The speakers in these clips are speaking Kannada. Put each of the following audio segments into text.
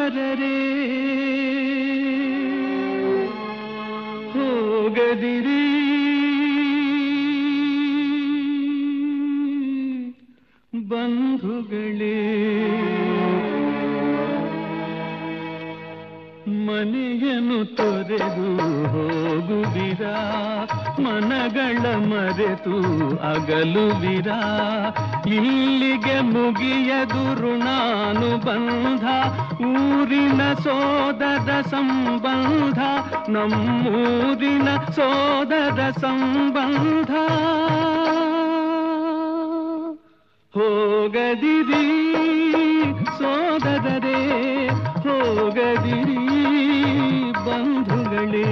ಸೋದರರೇ ಹೋಗದಿರಿ ಬಂಧುಗಳೇ ಮನೆಯನ್ನು ತೊರೆದು ಹೋಗುವಿರಾ ಮನಗಳ ಮರೆತು ಅಗಲುವಿರಾ ಇಲ್ಲಿಗೆ ಮುಗಿಯದು ಋಣಾನುಬಂಧ ಊರಿನ ಸೋದರ ಸಂಬಂಧ ನಮ್ಮೂರಿನ ಸೋದರ ಸಂಬಂಧ ಹೋಗದಿರಿ ಸೋದರರೇ ಹೋಗದಿರಿ ಬಂಧುಗಳೇ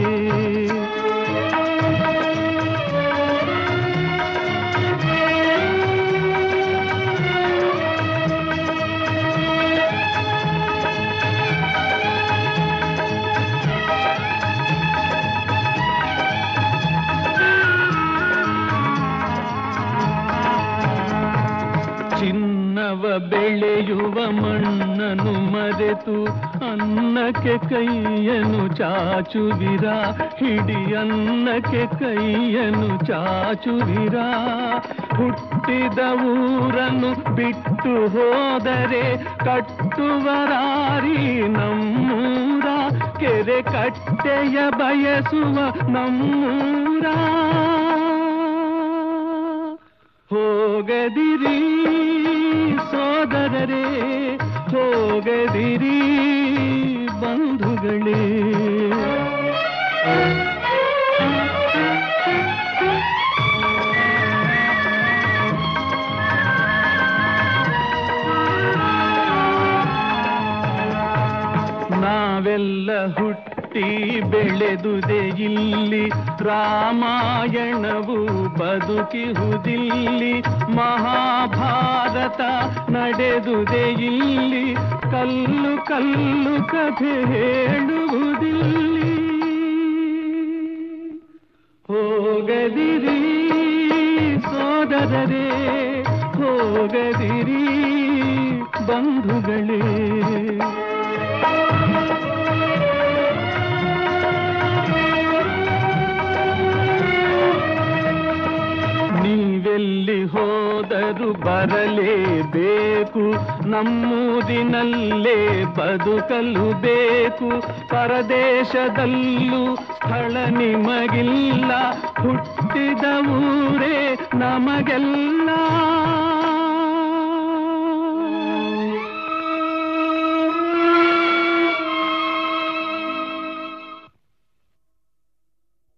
ಚಿನ್ನವ ಬೆಳೆಯುವ ಮಣ್ಣನ್ನು ಮರೆತು ಅನ್ನಕ್ಕೆ ಕೈಯನ್ನು ಚಾಚುವಿರಾ ಹಿಡಿ ಅನ್ನಕ್ಕೆ ಕೈಯನ್ನು ಚಾಚುವಿರಾ ಹುಟ್ಟಿದ ಊರನ್ನು ಬಿಟ್ಟು ಹೋದರೆ ಕಟ್ಟುವರಾರಿ ನಮ್ಮೂರ ಕೆರೆ ಕಟ್ಟೆಯ ಬಯಸುವ ನಮ್ಮೂರ ಹೋಗದಿರಿ ಸೋದರರೇ ಹೋಗದಿರಿ ಬಂಧುಗಳೇ ನಾವೆಲ್ಲ ಹುಟ್ಟಿ ಬೆಳೆದುದೆ ಇಲ್ಲಿ ರಾಮಾಯಣವು ಬದುಕಿಹುದಿಲ್ಲಿ ಮಹಾಭಾರತ ನಡೆದುದೆ ಇಲ್ಲಿ ಕಲ್ಲು ಕಲ್ಲು ಕಥೆ ಹೇಳುವುದಿಲ್ಲಿ ಹೋಗದಿರಿ ಸೋದರರೇ ಹೋಗದಿರಿ ಬಂಧುಗಳೇ ನೀವೆಲ್ಲಿ ಹೋದರು ಬರಲೇಬೇಕು ನಮ್ಮೂರಿನಲ್ಲೇ ಬದುಕಲು ಬೇಕು ಪರದೇಶದಲ್ಲೂ ಸ್ಥಳ ನಿಮಗಿಲ್ಲ ಹುಟ್ಟಿದ ಊರೇ ನಮಗೆಲ್ಲ